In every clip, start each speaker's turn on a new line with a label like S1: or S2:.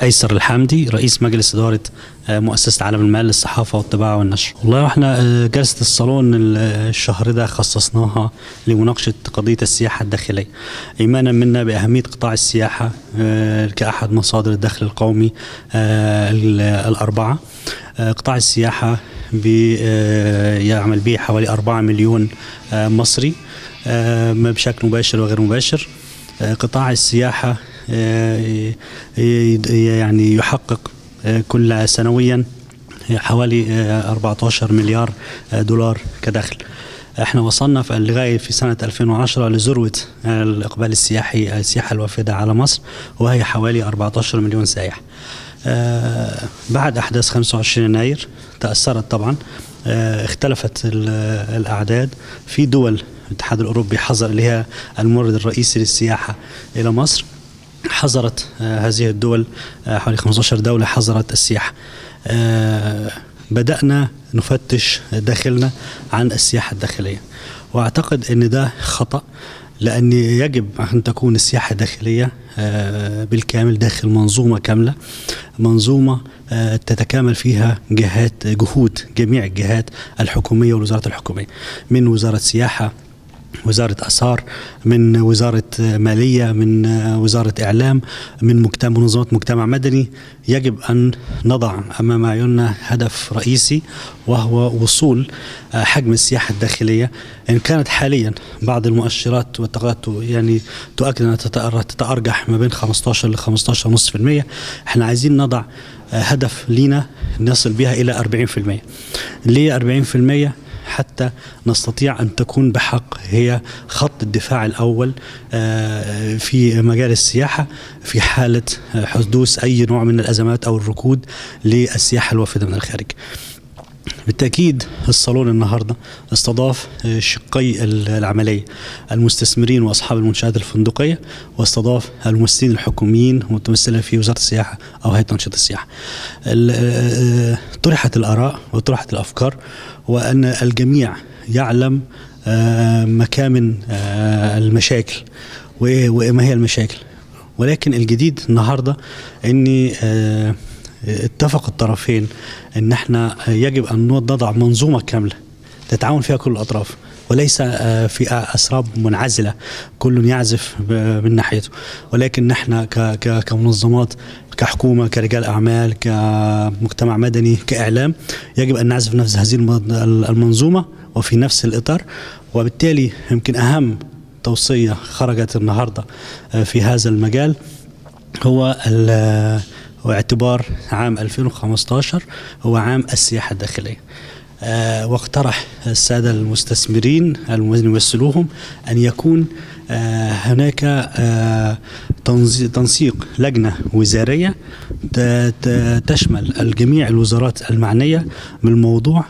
S1: ايسر الحمدي رئيس مجلس اداره آه، مؤسسه عالم المال للصحافه والطباعه والنشر. والله احنا آه، جلسه الصالون ال- الشهر ده خصصناها لمناقشه قضيه السياحه الداخليه. ايمانا منا باهميه قطاع السياحه آه، كاحد مصادر الدخل القومي آه، ال- الاربعه. آه، قطاع السياحه بي- آه، يعمل به حوالي 4 مليون آه، مصري آه، ما بشكل مباشر وغير مباشر. آه، قطاع السياحة آه، ي- ي- يعني يحقق آه، كل سنويا حوالي آه، 14 مليار آه، دولار كدخل احنا وصلنا في لغايه في سنه 2010 لذروه آه، الاقبال السياحي السياحه الوافده على مصر وهي حوالي 14 مليون سائح. آه، بعد احداث 25 يناير تاثرت طبعا آه، اختلفت ال- الاعداد في دول الاتحاد الاوروبي حظر اللي هي المورد الرئيسي للسياحه الى مصر حظرت آه، هذه الدول آه، حوالي 15 دوله حظرت السياحه آه، بدانا نفتش داخلنا عن السياحه الداخليه واعتقد ان ده خطا لأن يجب أن تكون السياحة الداخلية آه، بالكامل داخل منظومة كاملة منظومة آه، تتكامل فيها جهات جهود جميع الجهات الحكومية والوزارات الحكومية من وزارة سياحة وزارة آثار من وزارة مالية من وزارة إعلام من مجتمع منظمات مجتمع مدني يجب أن نضع أمام عيوننا هدف رئيسي وهو وصول آه، حجم السياحة الداخلية إن كانت حاليا بعض المؤشرات والتقاط يعني تؤكد أنها تتأر- تتأرجح ما بين 15 ل 15.5% احنا عايزين نضع آه، هدف لينا نصل بها إلى 40% ليه 40%؟ حتى نستطيع ان تكون بحق هي خط الدفاع الاول آه، في مجال السياحه في حاله آه، حدوث اي نوع من الازمات او الركود للسياحه الوافده من الخارج. بالتأكيد الصالون النهاردة استضاف آه، شقي ال- العملية المستثمرين وأصحاب المنشآت الفندقية واستضاف الممثلين الحكوميين المتمثلة في وزارة السياحة أو هيئة تنشيط السياحة ال- آه، آه، طرحت الآراء وطرحت الأفكار وأن الجميع يعلم آه، مكامن آه، المشاكل وإيه- وما هي المشاكل ولكن الجديد النهارده اني آه، اتفق الطرفين ان احنا يجب ان نضع منظومه كامله تتعاون فيها كل الاطراف وليس آه، في اسراب منعزله كل يعزف ب- من ناحيته ولكن نحن ك- ك- كمنظمات كحكومه كرجال اعمال كمجتمع مدني كاعلام يجب ان نعزف نفس هذه الم- المنظومه وفي نفس الاطار وبالتالي يمكن اهم توصيه خرجت النهارده آه، في هذا المجال هو ال- واعتبار عام 2015 هو عام السياحة الداخلية آه، واقترح السادة المستثمرين الذين يمثلوهم أن يكون آه، هناك آه، تنظي- تنسيق لجنة وزارية ت- ت- تشمل الجميع الوزارات المعنية بالموضوع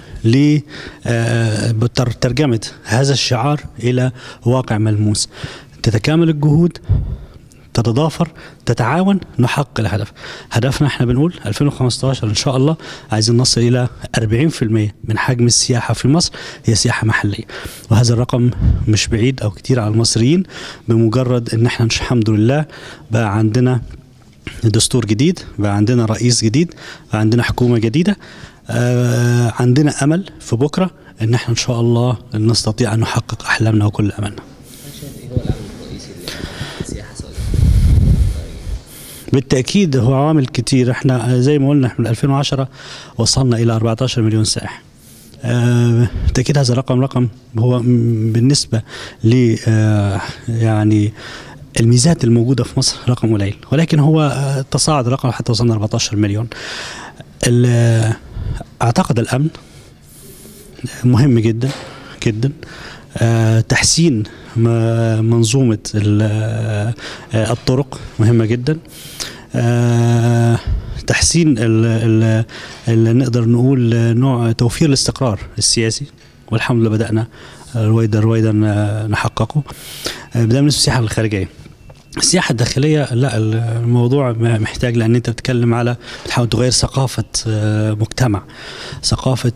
S1: لترجمة هذا الشعار إلى واقع ملموس تتكامل الجهود تتضافر تتعاون نحقق الهدف هدفنا احنا بنقول 2015 ان شاء الله عايزين نصل الى 40% من حجم السياحه في مصر هي سياحه محليه وهذا الرقم مش بعيد او كتير على المصريين بمجرد ان احنا الحمد لله بقى عندنا دستور جديد بقى عندنا رئيس جديد بقى عندنا حكومه جديده آه عندنا امل في بكره ان احنا ان شاء الله نستطيع ان نحقق احلامنا وكل املنا
S2: شايف ايه هو العامل الرئيسي للسياحه سواء
S1: بالتاكيد هو عوامل كتير احنا زي ما قلنا احنا من 2010 وصلنا الى 14 مليون سائح آه، بالتاكيد هذا الرقم رقم هو م- بالنسبه ل آه، يعني الميزات الموجوده في مصر رقم قليل ولكن هو آه، تصاعد الرقم حتى وصلنا 14 مليون ال- آه، اعتقد الامن مهم جدا جدا آه، تحسين م- منظومة ال- آه، الطرق مهمة جدا آه، تحسين ال- ال- اللي نقدر نقول نوع توفير الاستقرار السياسي والحمد لله بدأنا رويدا رويدا نحققه آه، بدأنا بالنسبة للسياحة الخارجية السياحة الداخلية لا الموضوع محتاج لأن أنت بتتكلم على بتحاول تغير ثقافة آه، مجتمع ثقافة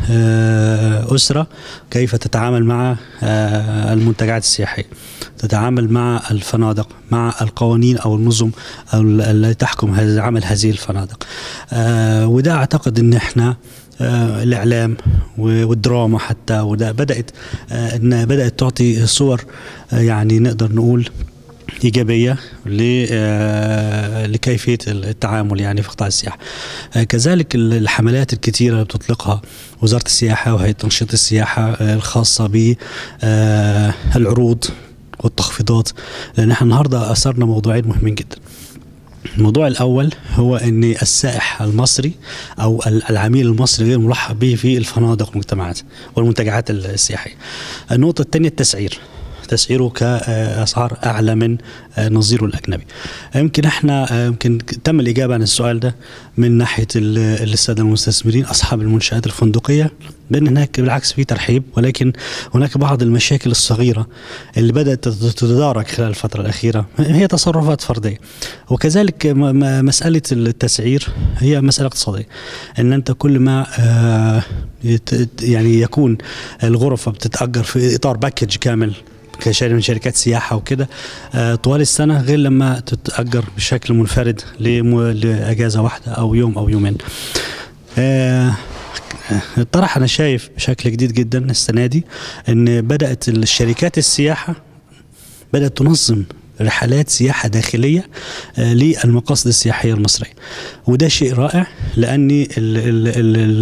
S1: آه، أسرة كيف تتعامل مع آه، المنتجعات السياحية تتعامل مع الفنادق مع القوانين أو النظم أو التي تحكم هذا- عمل هذه الفنادق آه، وده أعتقد أن احنا آه، الاعلام و- والدراما حتى وده بدات آه، انها بدات تعطي صور آه، يعني نقدر نقول ايجابيه ل- آه، لكيفيه التعامل يعني في قطاع السياحه. آه، كذلك ال- الحملات الكثيره اللي بتطلقها وزاره السياحه وهيئه تنشيط السياحه آه، الخاصه بالعروض والتخفيضات لان احنا النهارده اثرنا موضوعين مهمين جدا. الموضوع الاول هو ان السائح المصري او ال- العميل المصري غير مرحب به في الفنادق والمجتمعات والمنتجعات السياحيه. النقطه الثانيه التسعير. تسعيره كاسعار اعلى من آه، نظيره الاجنبي. يمكن احنا آه، يمكن تم الاجابه عن السؤال ده من ناحيه ال- الساده المستثمرين اصحاب المنشات الفندقيه بان هناك بالعكس في ترحيب ولكن هناك بعض المشاكل الصغيره اللي بدات تت- تتدارك خلال الفتره الاخيره هي تصرفات فرديه وكذلك م- م- مساله التسعير هي مساله اقتصاديه ان انت كل ما آه، يت- يعني يكون الغرفه بتتاجر في اطار باكج كامل كشركة من شركات سياحة وكده آه، طوال السنة غير لما تتأجر بشكل منفرد لم- لأجازة واحدة أو يوم أو يومين آه، طرح أنا شايف بشكل جديد جدا السنة دي أن بدأت الشركات السياحة بدأت تنظم رحلات سياحة داخلية آه، للمقاصد السياحية المصرية وده شيء رائع لأن ال ال ال ال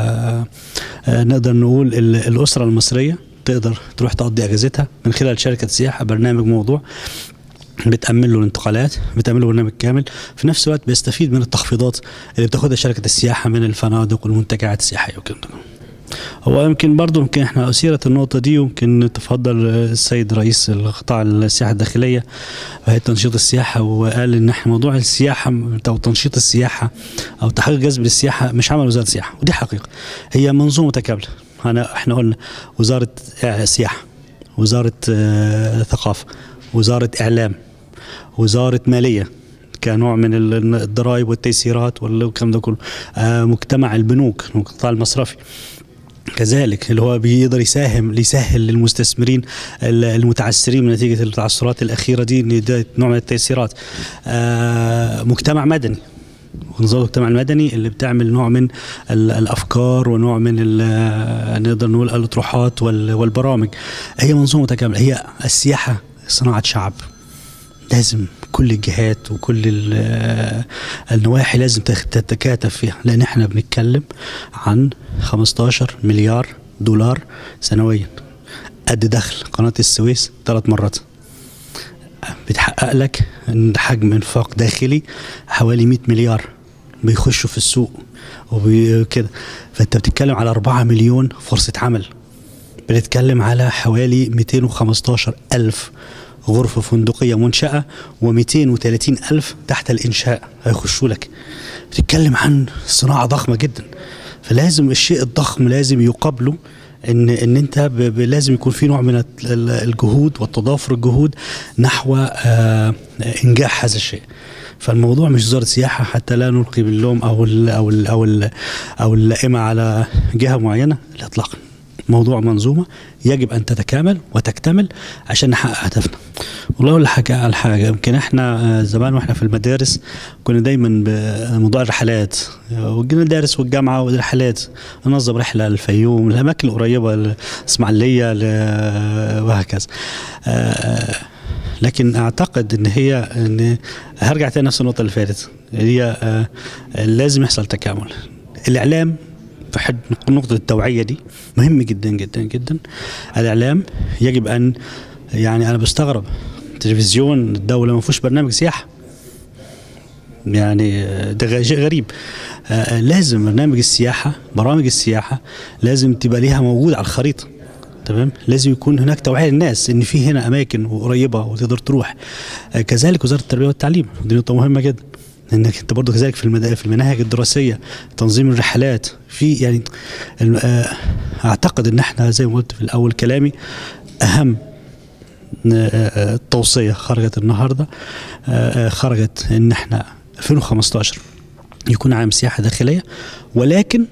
S1: آه، نقدر نقول ال- الأسرة المصرية تقدر تروح تقضي أجازتها من خلال شركة سياحة برنامج موضوع بتأمن له الانتقالات بتأمن له برنامج كامل في نفس الوقت بيستفيد من التخفيضات اللي بتاخدها شركة السياحة من الفنادق والمنتجعات السياحية وكده هو يمكن برضه يمكن احنا أثيرت النقطة دي ويمكن تفضل السيد رئيس القطاع السياحة الداخلية وهيئة تنشيط السياحة وقال إن احنا موضوع السياحة أو تنشيط السياحة أو تحقيق جذب السياحة مش عمل وزارة السياحة ودي حقيقة هي منظومة متكاملة أنا احنا قلنا وزارة آه، سياحة وزارة آه، ثقافة وزارة إعلام وزارة مالية كنوع من ال- الضرائب والتيسيرات والكلام ده كله آه، مجتمع البنوك القطاع المصرفي كذلك اللي هو بيقدر يساهم ليسهل للمستثمرين ال- المتعثرين من نتيجه التعثرات الاخيره دي ان ده نوع من التيسيرات آه، مجتمع مدني ونظام المجتمع المدني اللي بتعمل نوع من ال- الافكار ونوع من ال- نقدر نقول الاطروحات وال- والبرامج هي منظومه متكامله هي السياحه صناعه شعب لازم كل الجهات وكل ال- النواحي لازم تخ- تتكاتف فيها لان احنا بنتكلم عن 15 مليار دولار سنويا قد دخل قناه السويس ثلاث مرات بتحقق لك إن حجم انفاق داخلي حوالي 100 مليار بيخشوا في السوق وكده فانت بتتكلم على 4 مليون فرصه عمل بنتكلم على حوالي 215 ألف غرفة فندقية منشأة و230 ألف تحت الإنشاء هيخشوا لك بتتكلم عن صناعة ضخمة جدا فلازم الشيء الضخم لازم يقابله ان ان انت ب- ب- لازم يكون في نوع من ال- ال- الجهود والتضافر الجهود نحو آه، انجاح هذا الشيء فالموضوع مش وزاره سياحه حتى لا نلقي باللوم او ال او ال او ال او اللائمه على جهه معينه لا اطلاقا موضوع منظومه يجب ان تتكامل وتكتمل عشان نحقق هدفنا. والله اقول لك على حاجه يمكن احنا آه، زمان واحنا في المدارس كنا دايما بموضوع الرحلات والمدارس والجامعه والرحلات ننظم رحله للفيوم الاماكن القريبه الاسماعيليه ل- وهكذا. آه، لكن اعتقد ان هي ان هرجع تاني نفس النقطه اللي فاتت هي آه، لازم يحصل تكامل. الاعلام في حد نقطة التوعية دي مهم جدا جدا جدا الإعلام يجب أن يعني أنا بستغرب تلفزيون الدولة ما فيهوش برنامج سياحة يعني آه، ده غ- شيء غريب آه، آه، لازم برنامج السياحة برامج السياحة لازم تبقى ليها موجود على الخريطة تمام لازم يكون هناك توعية للناس ان في هنا اماكن قريبة وتقدر تروح آه، كذلك وزارة التربية والتعليم دي نقطة مهمة جدا انك انت برضه كذلك في المدا... في المناهج الدراسيه تنظيم الرحلات في يعني الم- آه، اعتقد ان احنا زي ما قلت في الاول كلامي اهم آه، آه، توصيه خرجت النهارده آه، آه، خرجت ان احنا 2015 يكون عام سياحه داخليه ولكن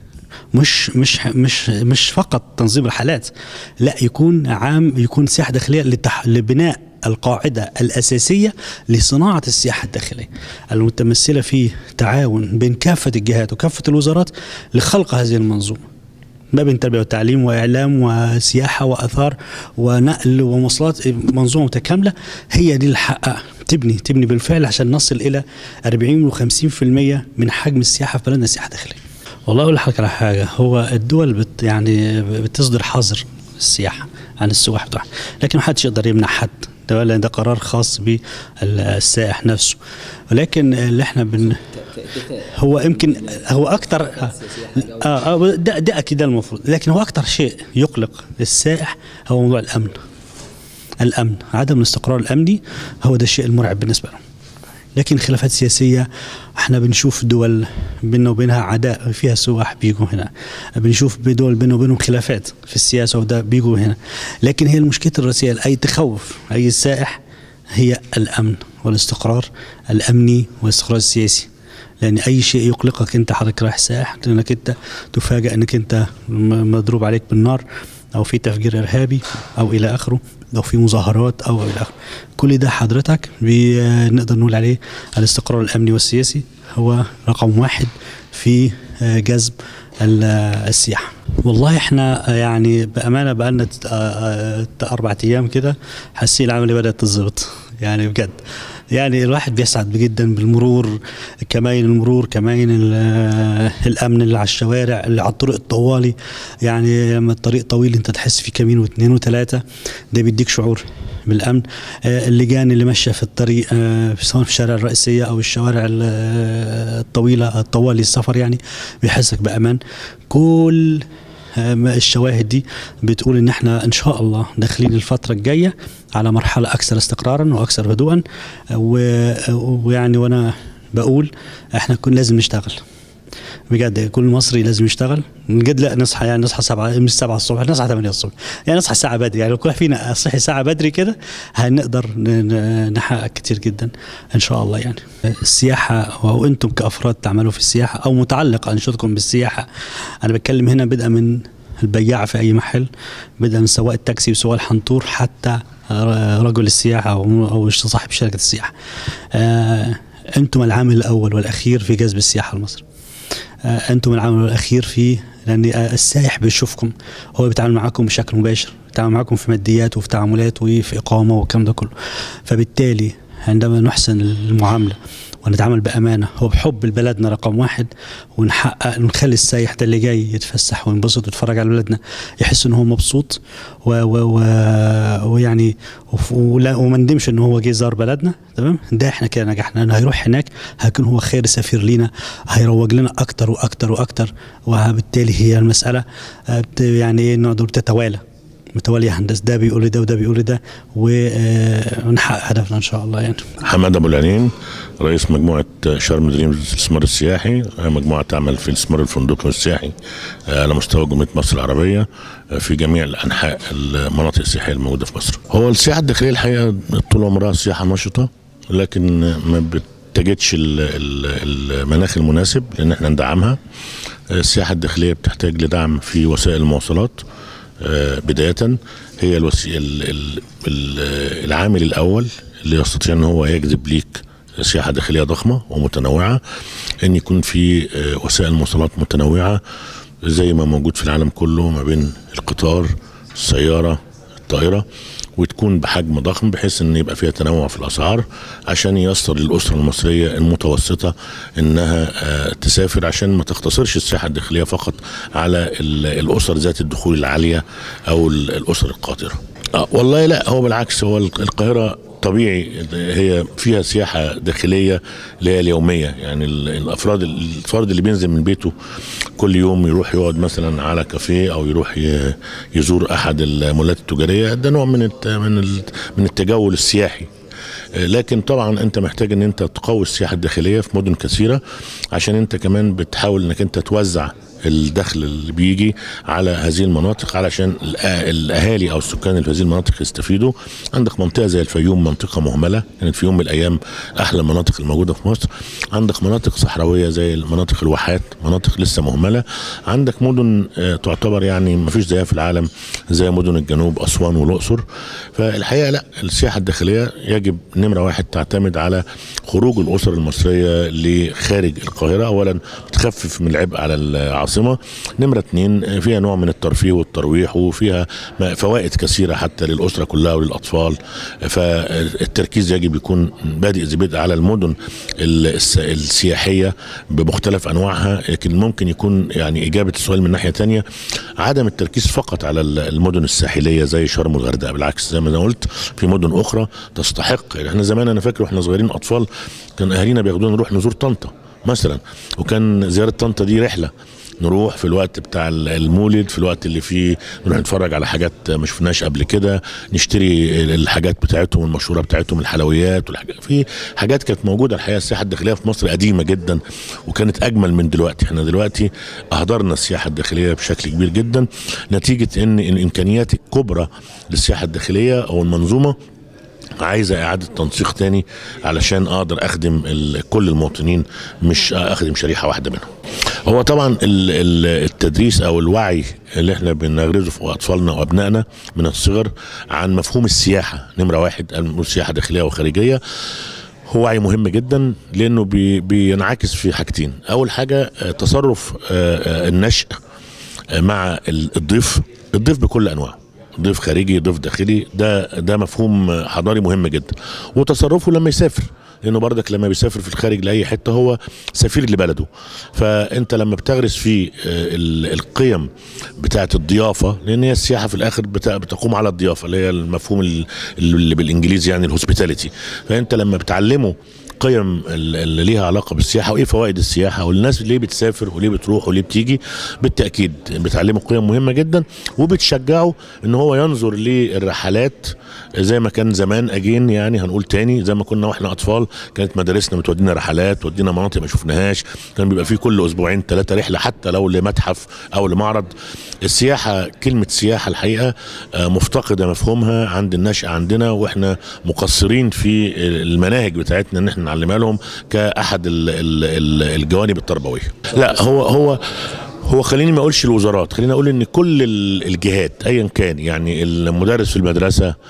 S1: مش مش مش مش فقط تنظيم الحالات لا يكون عام يكون سياحه داخليه لتح لبناء القاعده الاساسيه لصناعه السياحه الداخليه المتمثله في تعاون بين كافه الجهات وكافه الوزارات لخلق هذه المنظومه ما بين تربيه وتعليم واعلام وسياحه واثار ونقل ومواصلات منظومه متكامله هي دي اللي حقق تبني تبني بالفعل عشان نصل الى 40 و50% من حجم السياحه في بلدنا سياحه داخليه. والله اقول لحضرتك على حاجه هو الدول بت يعني بتصدر حظر السياحه عن السواح بتوعها لكن ما حدش يقدر يمنع حد ده ولا ده قرار خاص بالسائح نفسه ولكن اللي احنا بن
S2: ك- ك- ك-
S1: هو يمكن هو اكتر اه, آه ده, ده اكيد ده المفروض لكن هو اكتر شيء يقلق السائح هو موضوع الامن الامن عدم الاستقرار الامني هو ده الشيء المرعب بالنسبه لهم لكن خلافات سياسيه احنا بنشوف دول بيننا وبينها عداء فيها سواح بيجوا هنا بنشوف دول بيننا وبينهم خلافات في السياسه وده بيجوا هنا لكن هي المشكله الرئيسيه اي تخوف اي سائح هي الامن والاستقرار الامني والاستقرار السياسي لان اي شيء يقلقك انت حضرتك رايح سائح انك انت تفاجئ انك انت م- مضروب عليك بالنار او في تفجير ارهابي او الى اخره او في مظاهرات او الى اخره كل ده حضرتك بي- نقدر نقول عليه الاستقرار الامني والسياسي هو رقم واحد في آه، جذب ال- آه، السياحه والله احنا آه، يعني بامانه بقالنا ت- آه، آه، اربع ايام كده حاسين العمليه بدات تظبط يعني بجد يعني الواحد بيسعد جدا بالمرور كماين المرور كماين ال- آه، الامن اللي على الشوارع اللي على الطرق الطوالي يعني لما الطريق طويل انت تحس في كمين واثنين وثلاثه ده بيديك شعور بالامن آه، اللجان اللي ماشيه في الطريق آه، سواء في الشارع الرئيسيه او الشوارع ال- آه، الطويله الطوالي السفر يعني بيحسك بامان كل آه، الشواهد دي بتقول ان احنا ان شاء الله داخلين الفتره الجايه على مرحله اكثر استقرارا واكثر هدوءا آه، و- ويعني وانا بقول احنا كنا لازم نشتغل بجد كل مصري لازم يشتغل بجد لا نصحى يعني نصحى سبعة مش سبعة الصبح نصحى 8 الصبح يعني نصحى ساعة بدري يعني لو كل واحد فينا صحي ساعة بدري كده هنقدر ن- ن- نحقق كتير جدا ان شاء الله يعني السياحة او انتم كافراد تعملوا في السياحة او متعلق انشطتكم بالسياحة انا بتكلم هنا بدءا من البياع في اي محل بدءا من سواق التاكسي وسواق الحنطور حتى رجل السياحة او او صاحب شركة السياحة آه، انتم العامل الاول والاخير في جذب السياحة لمصر آه، انتم العامل الاخير فيه لان آه، السائح بيشوفكم هو بيتعامل معاكم بشكل مباشر بيتعامل معاكم في ماديات وفي تعاملات وفي اقامه والكلام ده كله فبالتالي عندما نحسن المعامله ونتعامل بامانه وبحب لبلدنا رقم واحد ونحقق ونخلي السايح ده اللي جاي يتفسح وينبسط ويتفرج على بلدنا يحس ان هو مبسوط و و و ويعني وف- ولا وما ندمش ان هو جه زار بلدنا تمام ده احنا كده نجحنا لانه هيروح هناك هيكون هو خير سفير لينا هيروج لنا اكتر واكتر واكتر وبالتالي هي المساله آه، بت- يعني ايه نقدر تتوالى متواليه هندسه ده بيقول لي ده وده بيقول لي ده و- ونحقق هدفنا ان شاء الله يعني
S3: حماد ابو العنين رئيس مجموعه شرم دريم للاستثمار السياحي مجموعه تعمل في الاستثمار الفندقي والسياحي على مستوى جمهوريه مصر العربيه في جميع انحاء المناطق السياحيه الموجوده في مصر. هو السياحه الداخليه الحقيقه طول عمرها سياحه نشطه لكن ما بتجدش ال- ال- المناخ المناسب لان احنا ندعمها. السياحه الداخليه بتحتاج لدعم في وسائل المواصلات آه، بداية هي الوسي... ال... ال... ال... العامل الأول اللي يستطيع أن هو يجذب ليك سياحة داخلية ضخمة ومتنوعة أن يكون في آه، وسائل مواصلات متنوعة زي ما موجود في العالم كله ما بين القطار السيارة الطائرة وتكون بحجم ضخم بحيث ان يبقى فيها تنوع في الاسعار عشان ييسر للاسره المصريه المتوسطه انها آه، تسافر عشان ما تقتصرش السياحه الداخليه فقط على ال- الاسر ذات الدخول العاليه او ال- الاسر القاطره. آه والله لا هو بالعكس هو الق- القاهره طبيعي هي فيها سياحه داخليه اللي هي اليوميه يعني ال- الافراد الفرد اللي بينزل من بيته كل يوم يروح يقعد مثلا على كافيه او يروح ي- يزور احد المولات التجاريه ده نوع من الت- من ال- من التجول السياحي لكن طبعا انت محتاج ان انت تقوي السياحه الداخليه في مدن كثيره عشان انت كمان بتحاول انك انت توزع الدخل اللي بيجي على هذه المناطق علشان الأ- الاهالي او السكان اللي في هذه المناطق يستفيدوا عندك منطقه زي الفيوم منطقه مهمله كانت في يوم من الايام احلى المناطق الموجوده في مصر عندك مناطق صحراويه زي المناطق الواحات مناطق لسه مهمله عندك مدن آه، تعتبر يعني ما فيش زيها في العالم زي مدن الجنوب اسوان والاقصر فالحقيقه لا السياحه الداخليه يجب نمره واحد تعتمد على خروج الاسر المصريه لخارج القاهره اولا تخفف من العبء على العاصمه نمره اثنين فيها نوع من الترفيه والترويح وفيها م- فوائد كثيره حتى للاسره كلها وللاطفال فالتركيز يجب يكون بادئ ذي بدء على المدن ال- الس- السياحيه بمختلف انواعها لكن ممكن يكون يعني اجابه السؤال من ناحيه تانية عدم التركيز فقط على ال- المدن الساحليه زي شرم والغردقه بالعكس زي ما انا قلت في مدن اخرى تستحق يعني احنا زمان انا فاكر واحنا صغيرين اطفال كان اهالينا بياخدونا نروح نزور طنطا مثلا وكان زياره طنطا دي رحله نروح في الوقت بتاع المولد في الوقت اللي فيه نروح نتفرج على حاجات ما شفناش قبل كده نشتري الحاجات بتاعتهم المشهوره بتاعتهم الحلويات والحاجات في حاجات كانت موجوده الحقيقه السياحه الداخليه في مصر قديمه جدا وكانت اجمل من دلوقتي احنا دلوقتي اهدرنا السياحه الداخليه بشكل كبير جدا نتيجه ان الامكانيات الكبرى للسياحه الداخليه او المنظومه عايزه اعاده تنسيق تاني علشان اقدر اخدم ال- كل المواطنين مش اخدم شريحه واحده منهم. هو طبعا ال- ال- التدريس او الوعي اللي احنا بنغرزه في اطفالنا وابنائنا من الصغر عن مفهوم السياحه نمره واحد السياحه داخليه وخارجيه هو وعي مهم جدا لانه بي بينعكس في حاجتين اول حاجه آه، تصرف آه، آه، النشء آه، مع ال- الضيف الضيف بكل انواعه ضيف خارجي ضيف داخلي ده ده مفهوم حضاري مهم جدا وتصرفه لما يسافر لانه بردك لما بيسافر في الخارج لاي حته هو سفير لبلده فانت لما بتغرس فيه آه، ال- القيم بتاعه الضيافه لان هي السياحه في الاخر بتا- بتقوم على الضيافه اللي هي المفهوم ال- اللي بالانجليزي يعني الهوسبيتاليتي فانت لما بتعلمه قيم ال- اللي ليها علاقه بالسياحه وايه فوائد السياحه والناس ليه بتسافر وليه بتروح وليه بتيجي بالتاكيد بتعلمه قيم مهمه جدا وبتشجعه ان هو ينظر للرحلات زي ما كان زمان اجين يعني هنقول تاني زي ما كنا واحنا اطفال كانت مدارسنا بتودينا رحلات تودينا مناطق ما شفناهاش كان بيبقى فيه كل اسبوعين ثلاثه رحله حتى لو لمتحف او لمعرض السياحه كلمه سياحه الحقيقه آه، مفتقده مفهومها عند النشأة عندنا واحنا مقصرين في المناهج بتاعتنا ان احنا نعلمها لهم كاحد ال- ال- ال- الجوانب التربويه لا هو هو هو خليني ما اقولش الوزارات خليني اقول ان كل ال- الجهات ايا كان يعني المدرس في المدرسه ال-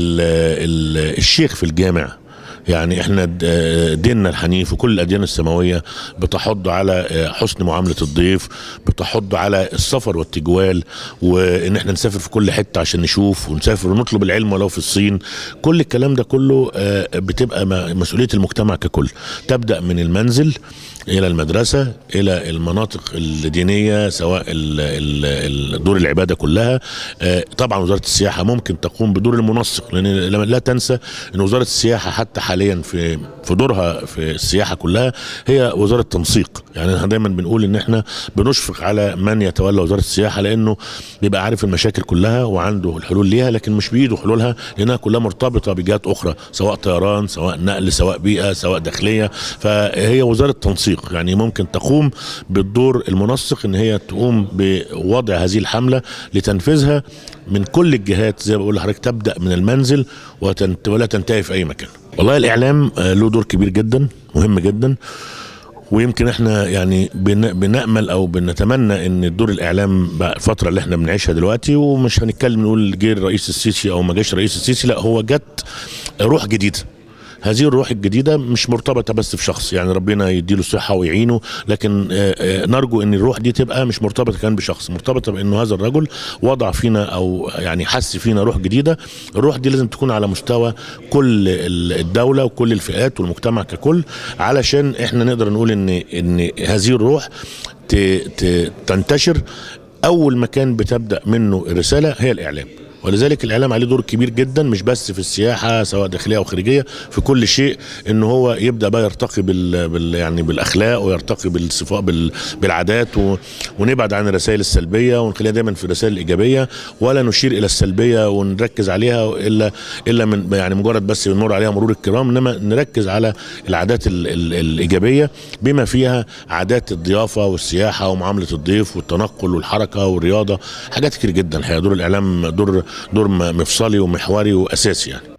S3: ال- الشيخ في الجامع يعني احنا د- ديننا الحنيف وكل الاديان السماويه بتحض على حسن معامله الضيف بتحض على السفر والتجوال وان احنا نسافر في كل حته عشان نشوف ونسافر ونطلب العلم ولو في الصين كل الكلام ده كله آه، بتبقى م- مسؤوليه المجتمع ككل تبدا من المنزل الى المدرسه الى المناطق الدينيه سواء ال- ال- ال- دور العباده كلها آه، طبعا وزاره السياحه ممكن تقوم بدور المنسق لان لما- لا تنسى ان وزاره السياحه حتى حاليا في في دورها في السياحه كلها هي وزاره تنسيق يعني احنا دايما بنقول ان احنا بنشفق على من يتولى وزاره السياحه لانه بيبقى عارف المشاكل كلها وعنده الحلول ليها لكن مش بايده حلولها لانها كلها مرتبطه بجهات اخرى سواء طيران سواء نقل سواء بيئه سواء داخليه فهي وزاره تنسيق يعني ممكن تقوم بالدور المنسق ان هي تقوم بوضع هذه الحمله لتنفيذها من كل الجهات زي ما بقول لحضرتك تبدا من المنزل وتنت ولا تنتهي في اي مكان والله الاعلام آه، له دور كبير جدا مهم جدا ويمكن احنا يعني بن- بنامل او بنتمنى ان الدور الاعلام بقى الفتره اللي احنا بنعيشها دلوقتي ومش هنتكلم نقول جه الرئيس السيسي او ما جاش الرئيس السيسي لا هو جت روح جديده هذه الروح الجديدة مش مرتبطة بس في شخص يعني ربنا يديله الصحة ويعينه لكن آه، آه، نرجو ان الروح دي تبقى مش مرتبطة كمان بشخص مرتبطة بانه هذا الرجل وضع فينا او يعني حس فينا روح جديدة الروح دي لازم تكون على مستوى كل ال- الدولة وكل الفئات والمجتمع ككل علشان احنا نقدر نقول ان ان هذه الروح ت- ت- تنتشر اول مكان بتبدا منه الرساله هي الاعلام ولذلك الاعلام عليه دور كبير جدا مش بس في السياحه سواء داخليه او خارجيه في كل شيء ان هو يبدا بقى يرتقي بال, بال يعني بالاخلاق ويرتقي بالصفاء بال بالعادات و... ونبعد عن الرسائل السلبيه ونخليها دايما في الرسائل الايجابيه ولا نشير الى السلبيه ونركز عليها الا الا من يعني مجرد بس بنمر عليها مرور الكرام انما نركز على العادات ال... ال... الايجابيه بما فيها عادات الضيافه والسياحه ومعامله الضيف والتنقل والحركه والرياضه حاجات كتير جدا الحقيقه دور الاعلام دور دور مفصلي ومحوري واساسي يعني